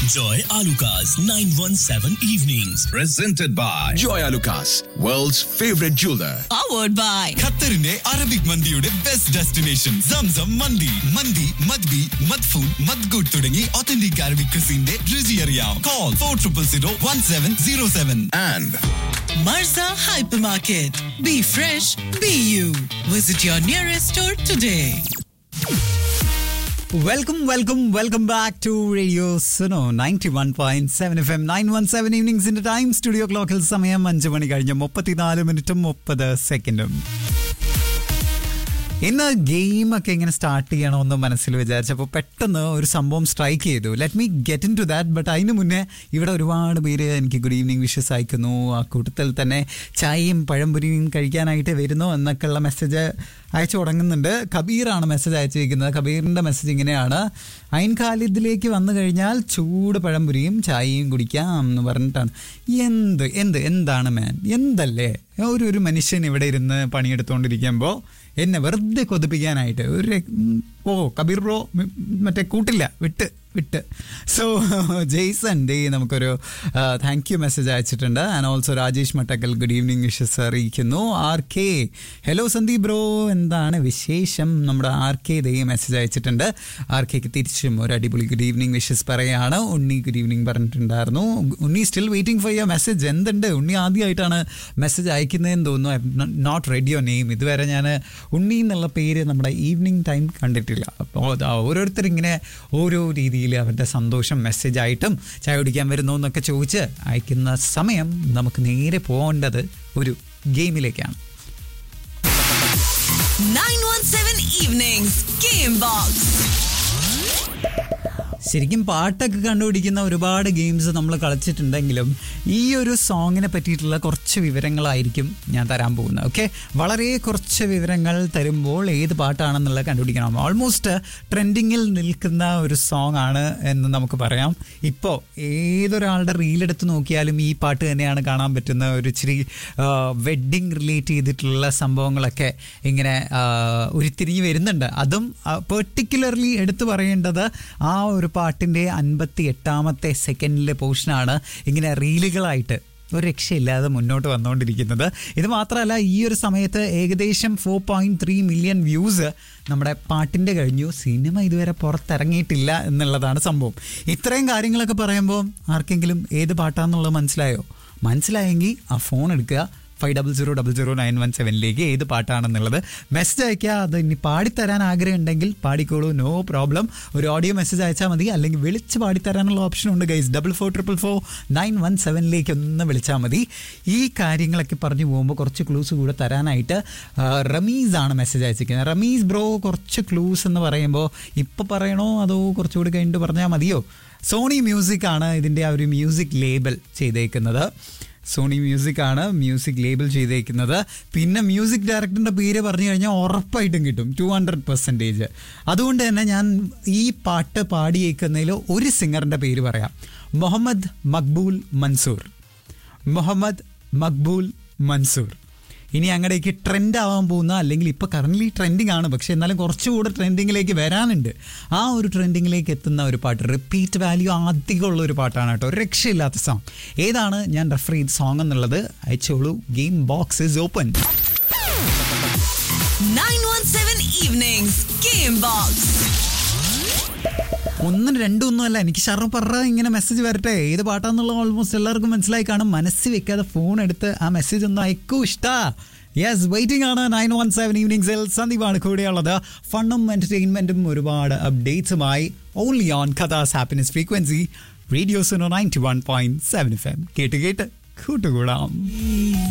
Enjoy Alucard's 917 evenings. Presented by Joy Alucas, world's favorite jeweler. powered by ഖത്തറിന്റെ Arabic മന്തിയുടെ best destination സംസം മന്തി മന്തി മദ്ബി മദ്ഫൂൻ മദ്ഗുഡ് തുടങ്ങി ഒത്തന്റിക് അറബിക് ക്രിസിന്റെ രുചി അറിയാം call four triple zero one seven zero seven And Marza Hypermarket. Be fresh, be you. Visit your nearest store today. Welcome welcome welcome back to radio Suno ninety one point seven F M nine one seven ഈവനിങ്സിന്റെ time studio ക്ലോക്കിൽ സമയം അഞ്ച് മണി കഴിഞ്ഞ് മുപ്പത്തിനാല് മിനിറ്റും മുപ്പത് സെക്കൻഡും ഇന്ന് ഗെയിമൊക്കെ ഇങ്ങനെ സ്റ്റാർട്ട് ചെയ്യണമെന്ന് മനസ്സിൽ വിചാരിച്ചപ്പോൾ പെട്ടെന്ന് ഒരു സംഭവം സ്ട്രൈക്ക് ചെയ്തു let me get into that but അതിന് മുന്നേ ഇവിടെ ഒരുപാട് പേര് എനിക്ക് ഗുഡ് ഈവനിങ് വിഷസ് അയക്കുന്നു ആ കൂട്ടത്തിൽ തന്നെ ചായയും പഴംപൊരിയും കഴിക്കാനായിട്ട് വരുന്നു എന്നൊക്കെയുള്ള മെസ്സേജ് അയച്ചു തുടങ്ങുന്നുണ്ട് കബീറാണ് മെസ്സേജ് അയച്ചിരിക്കുന്നത് കബീറിൻ്റെ മെസ്സേജ് ഇങ്ങനെയാണ് അയിൻ ഖാലിദിലേക്ക് വന്നു കഴിഞ്ഞാൽ ചൂട് പഴംപൊരിയും ചായയും കുടിക്കാം എന്ന് പറഞ്ഞിട്ടാണ് എന്ത് എന്ത് എന്താണ് മാൻ എന്തല്ലേ ഒരു ഒരു മനുഷ്യൻ ഇവിടെ ഇരുന്ന് പണിയെടുത്തുകൊണ്ടിരിക്കുമ്പോൾ എന്നെ വെറുതെ കൊതിപ്പിക്കാനായിട്ട് ഒരു രക്- ഉം, ഓ കബീർ ബ്രോ മ- മറ്റേ കൂട്ടില്ല വിട്ട് വിട്ട് സോ ജെയ്സൺ ദേ നമുക്കൊരു താങ്ക് യു മെസ്സേജ് അയച്ചിട്ടുണ്ട് and also Rajesh Mattakkal good evening wishes അറിയിക്കുന്നു R K hello Sandeep bro എന്താണ് വിശേഷം നമ്മുടെ ആർ കെ ദേ മെസ്സേജ് അയച്ചിട്ടുണ്ട് ആർ കെക്ക് തിരിച്ചും ഒരു അടിപൊളി ഗുഡ് ഈവനിങ് വിഷസ് പറയുകയാണ് ഉണ്ണി ഗുഡ് ഈവനിങ് പറഞ്ഞിട്ടുണ്ടായിരുന്നു Unni still waiting for your message എന്തുണ്ട് ഉണ്ണി ആദ്യമായിട്ടാണ് മെസ്സേജ് അയക്കുന്നതെന്ന് തോന്നുന്നു നോട്ട് റെഡി യോ നെയിം ഇതുവരെ ഞാൻ ഉണ്ണി എന്നുള്ള പേര് നമ്മുടെ ഈവനിങ് ടൈം കണ്ടിട്ടില്ല അപ്പോൾ ഓരോരുത്തർ ഇങ്ങനെ ഓരോ രീതിയിൽ അവരുടെ സന്തോഷം മെസ്സേജ് ആയിട്ടും ചായ കുടിക്കാൻ വരുന്നു എന്നൊക്കെ ചോദിച്ച് അയക്കുന്ന സമയം നമുക്ക് നേരെ പോകേണ്ടത് ഒരു ഗെയിമിലേക്കാണ് 917 Evenings Game Box. ശരിക്കും പാട്ടൊക്കെ കണ്ടുപിടിക്കുന്ന ഒരുപാട് ഗെയിംസ് നമ്മൾ കളിച്ചിട്ടുണ്ടെങ്കിലും ഈ ഒരു സോങ്ങിനെ പറ്റിയിട്ടുള്ള കുറച്ച് വിവരങ്ങളായിരിക്കും ഞാൻ തരാൻ പോകുന്നത് ഓക്കെ വളരെ കുറച്ച് വിവരങ്ങൾ തരുമ്പോൾ ഏത് പാട്ടാണെന്നുള്ളത് കണ്ടുപിടിക്കണം ഓൾമോസ്റ്റ് ട്രെൻഡിങ്ങിൽ നിൽക്കുന്ന ഒരു സോങ് ആണ് എന്ന് നമുക്ക് പറയാം ഇപ്പോൾ ഏതൊരാളുടെ റീലെടുത്ത് നോക്കിയാലും ഈ പാട്ട് തന്നെയാണ് കാണാൻ പറ്റുന്ന ഒരു ഇച്ചിരി വെഡ്ഡിങ് റിലേറ്റ് ചെയ്തിട്ടുള്ള സംഭവങ്ങളൊക്കെ ഇങ്ങനെ ആ, ഉരുത്തിരിഞ്ഞ് വരുന്നുണ്ട് അതും പെർട്ടിക്കുലർലി എടുത്തു പറയേണ്ടത് ആ ഒരു പാട്ടിൻ്റെ അൻപത്തി എട്ടാമത്തെ സെക്കൻഡിലെ പോർഷനാണ് ഇങ്ങനെ റീലുകളായിട്ട് ഒരു രക്ഷയില്ലാതെ മുന്നോട്ട് വന്നുകൊണ്ടിരിക്കുന്നത് ഇത് മാത്രമല്ല ഈ ഒരു സമയത്ത് ഏകദേശം four point three million views നമ്മുടെ പാട്ടിൻ്റെ കഴിഞ്ഞു സിനിമ ഇതുവരെ പുറത്തിറങ്ങിയിട്ടില്ല എന്നുള്ളതാണ് സംഭവം ഇത്രയും കാര്യങ്ങളൊക്കെ പറയുമ്പോൾ ആർക്കെങ്കിലും ഏത് പാട്ടാന്നുള്ളത് മനസ്സിലായോ മനസ്സിലായെങ്കിൽ ആ ഫോൺ എടുക്കുക five double zero double zero nine one സെവനിലേക്ക് ഏത് പാട്ടാണെന്നുള്ളത് മെസ്സേജ് അയക്കുക അത് ഇനി പാടിത്തരാൻ ആഗ്രഹം ഉണ്ടെങ്കിൽ പാടിക്കോളൂ നോ പ്രോബ്ലം ഒരു ഓഡിയോ മെസ്സേജ് അയച്ചാൽ മതി അല്ലെങ്കിൽ വിളിച്ച് പാടിത്തരാനുള്ള ഓപ്ഷൻ ഉണ്ട് guys double four triple four nine one സെവനിലേക്ക് ഒന്ന് വിളിച്ചാൽ മതി ഈ കാര്യങ്ങളൊക്കെ പറഞ്ഞു പോകുമ്പോൾ കുറച്ച് ക്ലൂസ് കൂടെ തരാനായിട്ട് ആ, റമീസ് ആണ് മെസ്സേജ് അയച്ചിരിക്കുന്നത് റമീസ് ബ്രോ കുറച്ച് ക്ലൂസ് എന്ന് പറയുമ്പോൾ ഇപ്പോൾ പറയണോ അതോ കുറച്ചുകൂടി കഴിഞ്ഞിട്ട് പറഞ്ഞാൽ മതിയോ സോണി മ്യൂസിക് ആണ് ഇതിൻ്റെ ആ ഒരു മ്യൂസിക് ലേബൽ ചെയ്തേക്കുന്നത് സോണി മ്യൂസിക് ആണ് മ്യൂസിക് ലേബിൾ ചെയ്തേക്കുന്നത് പിന്നെ മ്യൂസിക് ഡയറക്ടറിൻ്റെ പേര് പറഞ്ഞു കഴിഞ്ഞാൽ ഉറപ്പായിട്ടും കിട്ടും ടു ഹൺഡ്രഡ് പെർസെൻറ്റേജ് അതുകൊണ്ട് തന്നെ ഞാൻ ഈ പാട്ട് പാടിയേക്കുന്നതിൽ ഒരു സിംഗറിൻ്റെ പേര് പറയാം മുഹമ്മദ് മക്ബൂൽ മൻസൂർ മുഹമ്മദ് മക്ബൂൽ മൻസൂർ ഇനി അങ്ങടേക്ക് ട്രെൻഡ് ആവാൻ പോകുന്ന അല്ലെങ്കിൽ ഇപ്പോൾ കറൻ്റ്ലി ട്രെൻഡിങ് ആണ് പക്ഷേ എന്നാലും കുറച്ചുകൂടെ ട്രെൻഡിങ്ങിലേക്ക് വരാനുണ്ട് ആ ഒരു ട്രെൻഡിങ്ങിലേക്ക് എത്തുന്ന ഒരു പാട്ട് റിപ്പീറ്റ് വാല്യൂ അധികമുള്ള ഒരു പാട്ടാണ് കേട്ടോ ഒരു രക്ഷയില്ലാത്ത സോങ് ഏതാണ് ഞാൻ റെഫർ ചെയ്ത സോങ് എന്നുള്ളത് അയച്ചോളൂ game box is open 917 Evenings Game Box. ഒന്നും രണ്ടും ഒന്നുമല്ല എനിക്ക് ഷറ പറ ഇങ്ങനെ മെസ്സേജ് വരട്ടെ ഏത് പാട്ടാന്നുള്ള ഓൾമോസ്റ്റ് എല്ലാവർക്കും മനസ്സിലായി കാണും മനസ്സിൽ വെക്കാതെ ഫോൺ എടുത്ത് ആ മെസ്സേജ് ഒന്ന് അയക്കൂ ഇഷ്ടാ യെസ് വെയിറ്റിംഗ് ആണ് നയൻ വൺ സെവൻ ഈവനിങ്സിൽ സന്ദീപാണ് കൂടെയുള്ളത് ഫണ്ണും എന്റർടൈൻമെന്റും ഒരുപാട് അപ്ഡേറ്റ്സുമായി ഓൺലി ഓൺ കഥാസ് ഹാപ്പിനെസ് ഫ്രീക്വൻസി റേഡിയോസിനോ ninety one point seven F M കേട്ട് കേട്ട് കൂട്ടുകൂടാം